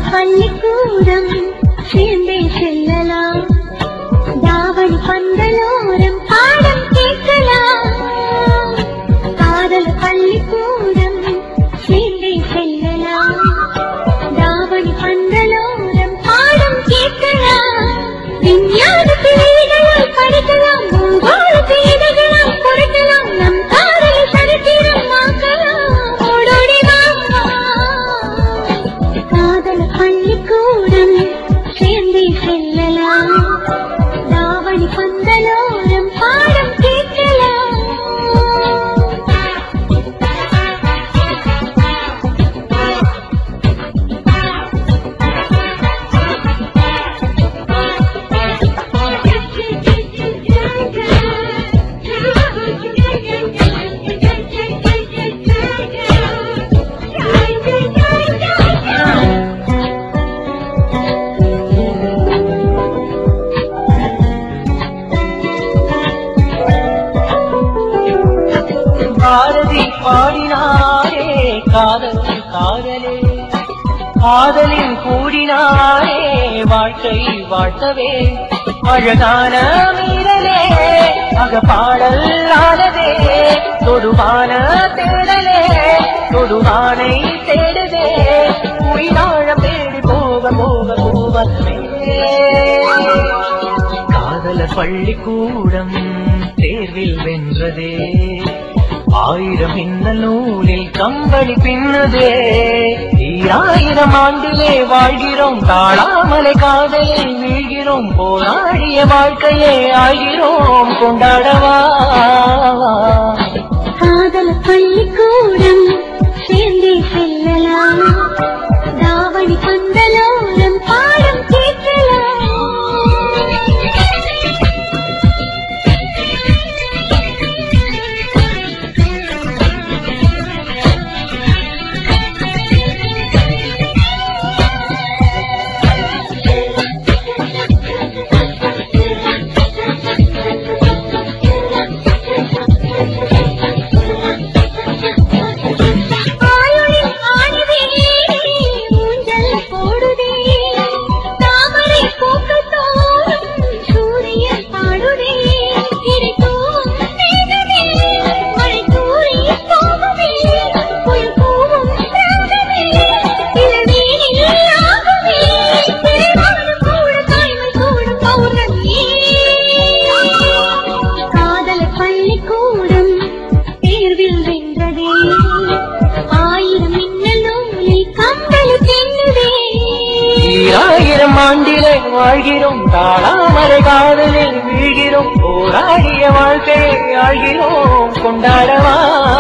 பள்ளிக்கூடம் சேர்ந்தே செல்லலாம் தாவணி பந்தலோரம் பாடம் கேட்கலாம் காதல் பள்ளிக்கூடம் சேர்ந்தே செல்லலாம் தாவணி பந்தலோரம் பாடம் கேட்கலாம் விஞ்ஞான பிள்ளைகளால் படிக்கலாம் பூகோள பேதைகளால் பொறுக்கலாம் நம் காதலை சரித்திரம் ஆக்கலாம் ஓடோடி வா காதல் பள்ளிக்கூடம் சேர்ந்தே செல்லலாம் தாவணி பந்தலோரம் பாடம் கேட்கலாம் பாரதி பாடினாரே காதல் காதலே காதலில் கூடினாரே வாழ்க்கை வாழ்த்தவே அழகான மீறலே அக பாடல் ஆனதே தொடுவான தேடலே தொடுவானை தேடுதே உயிராழ தேடி போக போக போவதே காதலர் பள்ளிக்கூடம் தேர்வில் வென்றதே ஆயிரம் இன்னல் நூலில் கம்பளி பின்னதே ஈராயிரம் ஆண்டிலே வாழ்கிறோம் தாழாமலை காதலில் வீழ்கிறோம் போராடிய வாழ்க்கையே ஆகிறோம் கொண்டாடவா காதல் பள்ளிக்கூடம் சேர்ந்தே செல்லலாம் தாவணி பந்தலோரம் பாடம் கேட்கலாம் ஆயுளின் ஆணிவேலி ஊஞ்சல் போடுதே தாமரை பூக்கள் தோறும் சூரியன் பாடுதே கிடைத்தோம் மேகமே மழை தூரி போகுமே புயல் பூவும் ராகமே இளவேனில் ஆகுமே திரைவானம் கூட தாய்மை கூட பௌர்ணமியே காதல் பள்ளிக்கூடம் தேர்வில் வென்றதே ஆயிரம் மின்னல் நூலில் கம்பளி பின்னுதே ஈராயிரம் ஆண்டிலே வாழ்கிறோம் தாழாமலை காதலில் வீழ்கிறோம் போராடிய வாழ்க்கையை ஆழ்கிறோம் கொண்டாடவா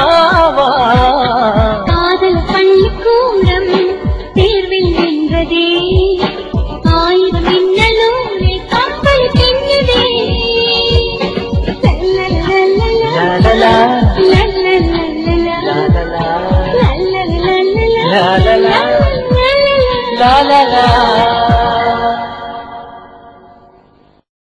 காதல் பள்ளிக்கூடம் தேர்வில் வென்றதே ஆயிரம் மின்னல் நூலில் கம்பளி பின்னுதே லலலா. லலலலலலா. லா லா லா. லலலலலலா. லா லா லா. லா லா லா